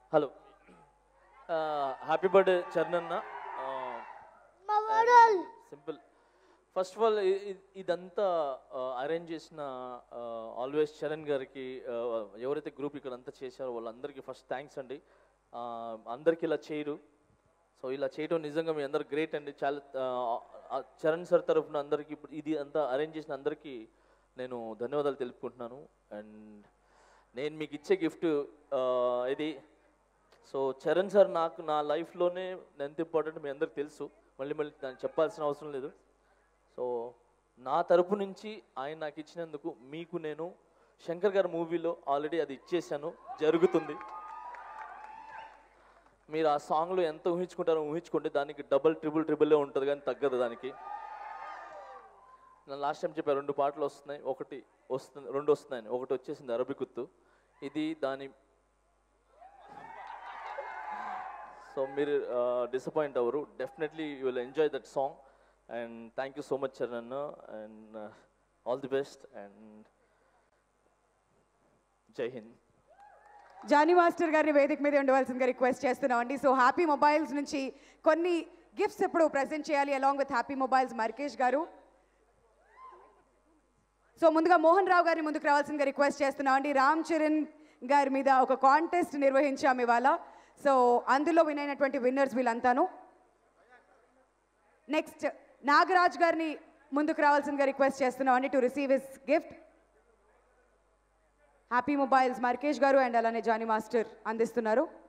hello happy birthday Charan simple first of all ఇదంతా arrange చేసిన always Charan గారికి uh, ఎవరైతే గ్రూప్ ఇక్కడ అంతా చేశారో వాళ్ళందరికీ ఫస్ట్ థ్యాంక్స్ అండి Uh, అందరికీ ఇలా చేయరు సో ఇలా చేయడం నిజంగా మీ అందరు గ్రేట్ అండి చాలా uh, uh, చరణ్ సార్ తరఫున అందరికీ ఇప్పుడు ఇది అంతా అరేంజ్ చేసిన అందరికీ నేను ధన్యవాదాలు తెలుపుకుంటున్నాను అండ్ నేను మీకు ఇచ్చే గిఫ్ట్ ఇది సో చరణ్ సార్ నాకు నా లైఫ్లోనే ఎంత ఇంపార్టెంట్ మీ అందరికి తెలుసు మళ్ళీ మళ్ళీ దాన్ని చెప్పాల్సిన అవసరం లేదు సో నా తరపు నుంచి ఆయన నాకు ఇచ్చినందుకు మీకు నేను శంకర్ గారి మూవీలో ఆల్రెడీ అది ఇచ్చేసాను జరుగుతుంది మీరు ఆ సాంగ్లో ఎంత ఊహించుకుంటారో ఊహించుకోండి దానికి డబల్ ట్రిపుల్ ట్రిపుల్లే ఉంటుంది కానీ తగ్గదు దానికి నేను లాస్ట్ టైం చెప్పా రెండు పాటలు వస్తున్నాయి ఒకటి వస్తుంది రెండు వస్తున్నాయని ఒకటి వచ్చేసింది అరబికుత్తు ఇది దాని సో మీరు డిసప్పాయింట్ అవ్వరు definitely you will enjoy that song and thank you so much Charan and all the best and Jai Hind Johnny master గారిని వేదిక మీద ఉండవలసిందిగా రిక్వెస్ట్ చేస్తున్నాం అండి సో హ్యాపీ మొబైల్స్ నుంచి కొన్ని గిఫ్ట్స్ ఇప్పుడు ప్రజెంట్ చేయాలి along with happy mobiles Markesh గారు సో ముందుగా మోహన్ రావు గారిని ముందుకు రావాల్సిందిగా రిక్వెస్ట్ చేస్తున్నాం అండి రామ్ చరణ్ గారి మీద ఒక కాంటెస్ట్ నిర్వహించాం ఇవాళ సో అందులో విన్ అయినటువంటి విన్నర్స్ వీళ్ళంతాను నెక్స్ట్ నాగరాజ్ గారిని ముందుకు రావాల్సిందిగా రిక్వెస్ట్ చేస్తున్నాం అండి to receive his gift happy mobiles Markesh గారు అండ్ అలానే జానీ మాస్టర్ అందిస్తున్నారు